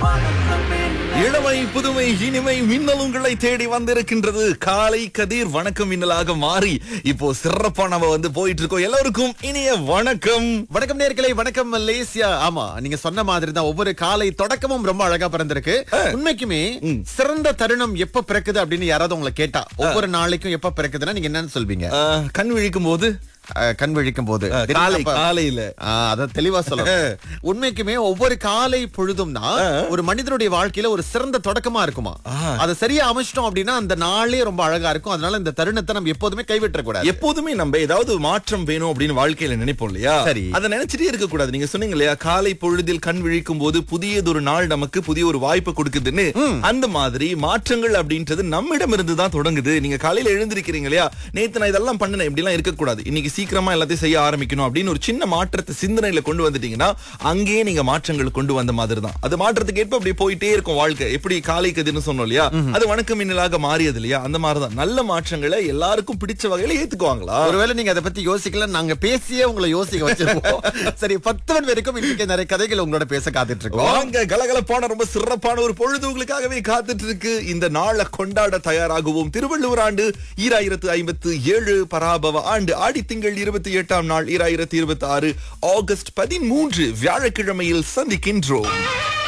இளமை புதுமை இனிமை மின்னல் உங்களை தேடி வந்திருக்கின்றது காலை கதிர் வணக்கம் மின்னலாக மாறி இப்போ சிறப்பா நம்ம வந்து போயிட்டு இருக்கோம் எல்லாருக்கும் இனிய வணக்கம் வணக்கம் நேர்களை வணக்கம் மலேசியா ஆமா நீங்க சொன்ன மாதிரி தான் ஒவ்வொரு காலை தொடக்கமும் ரொம்ப அழகா பிறந்திருக்கு உண்மைக்குமே சிறந்த தருணம் எப்ப பிறக்குது அப்படின்னு யாராவது உங்களை கேட்டா ஒவ்வொரு நாளைக்கும் எப்ப பிறக்குதுன்னா நீங்க என்னன்னு சொல்வீங்க ஆஹ், கண் விழிக்கும் போது அஹ், கண் விழிக்கும் போது ஆஹ், காலை அப்ப- காலையில ஆஹ், அத தெளிவா சொல்லணும் உண்மைக்குமே ஒவ்வொரு காலை பொழுதும் தான் ஒரு மனிதனுடைய வாழ்க்கையில ஒரு சிறந்த தொடக்கமா இருக்குமா அதை சரியா அமைச்சிட்டோம் அப்படின்னா அந்த நாளே ரொம்ப அழகா இருக்கும் அதனால இந்த தருணத்தை நம்ம எப்போதுமே கைவிட்ட கூடாது எப்போதுமே நம்ம ஏதாவது ஒரு மாற்றம் வேணும் அப்படின்னு வாழ்க்கையில நினைப்போம் இல்லையா சரி. அதை நினைச்சிட்டே இருக்க கூடாது நீங்க சொன்னீங்க இல்லையா காலை பொழுதில் கண் விழிக்கும் போது புதியதொரு நாள் நமக்கு புதிய ஒரு வாய்ப்பு கொடுக்குதுன்னு அந்த மாதிரி மாற்றங்கள் அப்படின்றது நம்மிடம் இருந்து தான் தொடங்குது நீங்க காலையில எழுந்திருக்கிறீங்க இல்லையா நேத்து நான் இதெல்லாம் பண்ணேன் இப்படி எல்லாம் இருக்க கூடாது இன்னைக்கு சீக்கிரமா எல்லாத்தையும் செய்ய ஆரம்பிக்கணும் அப்படின்னு ஒரு சின்ன மாற்றத்தை சிந்தனையில கொண்டு வந்துட்டீங்கன்னா அங்கேயே நீங்க மாற்றங்கள் கொண்டு வந்த மாதிரி தான் அது மாற்றத்துக்கு ஏற்ப அப்படி போயிட்டே இருக்கும் வாழ்க்கை எப்படி காலை கதிர்னு சொன்னோம் இல்லையா அது வணக்கம் மின்னலாக மாறியது இல்லையா அந்த மாதிரிதான் நல்ல மாற்றங்களை எல்லாருக்கும் பிடிச்ச வகையில ஏத்துக்குவாங்களா ஒருவேளை நீங்க அதை பத்தி யோசிக்கல நாங்க பேசியே உங்களை யோசிக்க வச்சிருப்போம் சரி பத்து மணி வரைக்கும் இன்னைக்கு நிறைய கதைகள் உங்களோட பேச காத்துட்டு இருக்கோம் வாங்க கலகலப்பான ரொம்ப சிறப்பான ஒரு பொழுது உங்களுக்காகவே காத்துட்டு இருக்கு இந்த நாளை கொண்டாட தயாராகுவோம் திருவள்ளுவர் ஆண்டு ஈராயிரத்து ஐம்பத்து ஏழு பராபவ ஆண்டு ஆடி திங்கள் இருபத்தி எட்டாம் நாள் ஈராயிரத்து இருபத்தி ஆறு ஆகஸ்ட் பதிமூன்று வியாழக்கிழமையில் சந்திக்கின்றோம்